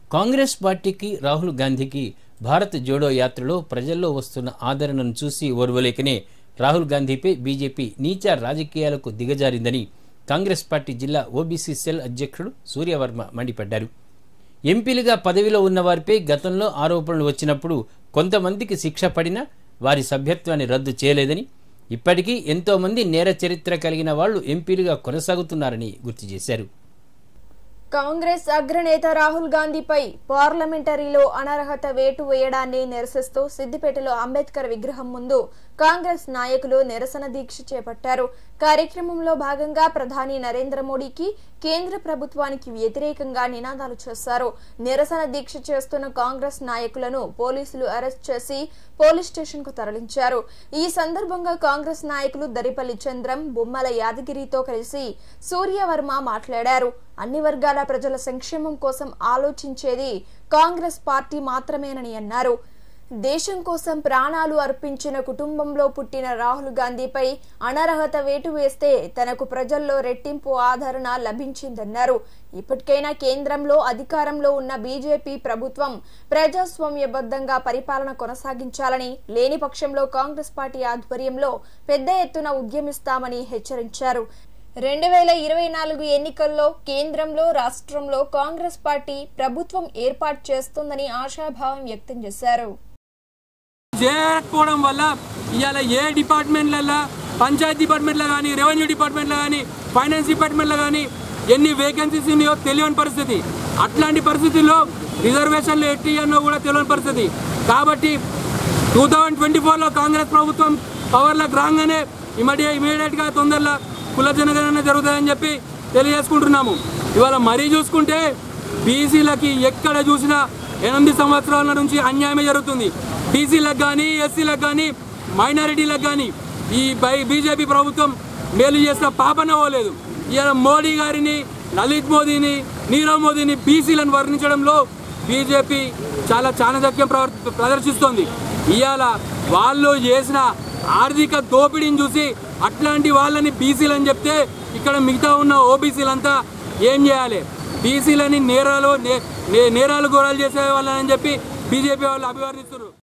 కాంగ్రెస్ పార్టీకి రాహుల్ గాంధీకి భారత్ జోడో యాత్రలో ప్రజల్లో వస్తున్న ఆదరణను చూసి ఓర్వలేకనే రాహుల్ గాంధీపై బీజేపీ నీచ రాజకీయాలకు దిగజారిందని కాంగ్రెస్ పార్టీ జిల్లా ఓబీసీ సెల్ అధ్యక్షుడు సూర్యవర్మ మండిపడ్డారు ఎంపీలుగా పదవిలో ఉన్న వారిపై గతంలో ఆరోపణలు వచ్చినప్పుడు కొంతమందికి శిక్ష పడినా వారి సభ్యత్వాన్ని రద్దు చేయలేదని ఇప్పటికీ ఎంతో మంది నేర చరిత్ర కలిగిన వాళ్లు ఎంపీలుగా కొనసాగుతున్నారని గుర్తు చేశారు కాంగ్రెస్ అగ్రనేత రాహుల్ గాంధీపై పార్లమెంటరీలో అనర్హత వేటు వేయడాన్ని నిరసిస్తూ సిద్దిపేటలో అంబేద్కర్ విగ్రహం ముందు కాంగ్రెస్ నాయకులు నిరసన దీక్ష చేపట్టారు కార్యక్రమంలో భాగంగా ప్రధాని నరేంద్ర మోడీకి కేంద్ర ప్రభుత్వానికి వ్యతిరేకంగా నినాదాలు చేశారు నిరసన దీక్ష చేస్తున్న కాంగ్రెస్ నాయకులను పోలీసులు అరెస్ట్ చేసి పోలీస్ స్టేషన్ కు తరలించారు ఈ సందర్భంగా కాంగ్రెస్ నాయకులు దరిపల్లి చంద్రం బొమ్మల యాదగిరితో కలిసి సూర్యవర్మ మాట్లాడారు అన్ని వర్గాల ప్రజల సంక్షేమం కోసం ఆలోచించేది కాంగ్రెస్ పార్టీ మాత్రమేనని అన్నారు దేశం కోసం ప్రాణాలు అర్పించిన కుటుంబంలో పుట్టిన రాహుల్ గాంధీపై అనర్హత వేటు వేస్తే తనకు ప్రజల్లో రెట్టింపు ఆదరణ లభించిందన్నారు ఇప్పటికైనా కేంద్రంలో అధికారంలో ఉన్న బీజేపీ ప్రభుత్వం ప్రజాస్వామ్యబద్ధంగా పరిపాలన కొనసాగించాలని లేని పక్షంలో కాంగ్రెస్ పార్టీ ఆధ్వర్యంలో పెద్ద ఎత్తున ఉద్యమిస్తామని హెచ్చరించారు రెండు వేల ఇరవై నాలుగు ఎన్నికల్లో కేంద్రంలో రాష్ట్రంలో కాంగ్రెస్ పార్టీ ప్రభుత్వం ఏర్పాటు చేస్తుందని ఆశాభావం వ్యక్తం చేశారు చేయకపోవడం వల్ల ఇవాళ ఏ డిపార్ట్మెంట్లలో పంచాయతీ డిపార్ట్మెంట్లో కానీ రెవెన్యూ డిపార్ట్మెంట్లో కానీ ఫైనాన్స్ డిపార్ట్మెంట్లో కానీ ఎన్ని వేకెన్సీస్ ఉన్నాయో తెలియని పరిస్థితి అట్లాంటి పరిస్థితుల్లో రిజర్వేషన్లు ఎట్టి అన్నో కూడా తెలియని పరిస్థితి కాబట్టి టూ థౌజండ్ ట్వంటీ ఫోర్లో కాంగ్రెస్ ప్రభుత్వం పవర్లోకి రాగానే ఇమీడియట్ ఇమీడియట్గా తొందరలో కుల జనగణన జరుగుతుందని చెప్పి తెలియజేసుకుంటున్నాము ఇవాళ మరీ చూసుకుంటే బీసీలకి ఎక్కడ చూసినా ఎనిమిది సంవత్సరాల నుంచి అన్యాయమే జరుగుతుంది బీసీలకు కానీ ఎస్సీలకు కానీ మైనారిటీలకు కానీ ఈ బై బీజేపీ ప్రభుత్వం మేలు చేసిన పాపన పోలేదు ఇవాళ మోడీ గారిని లలిత్ మోదీని నీరవ్ మోదీని బీసీలను వర్ణించడంలో బీజేపీ చాలా చాణచక్యం ప్రవర్ ప్రదర్శిస్తోంది ఇవాళ వాళ్ళు చేసిన ఆర్థిక దోపిడీని చూసి అట్లాంటి వాళ్ళని బీసీలని చెప్తే ఇక్కడ మిగతా ఉన్న ఓబీసీలంతా ఏం చేయాలి బీసీలని నేరాలు నే- నే- నేరాలు ఘోరాలు చేసే వాళ్ళని చెప్పి బీజేపీ వాళ్ళు అభివర్ణిస్తున్నారు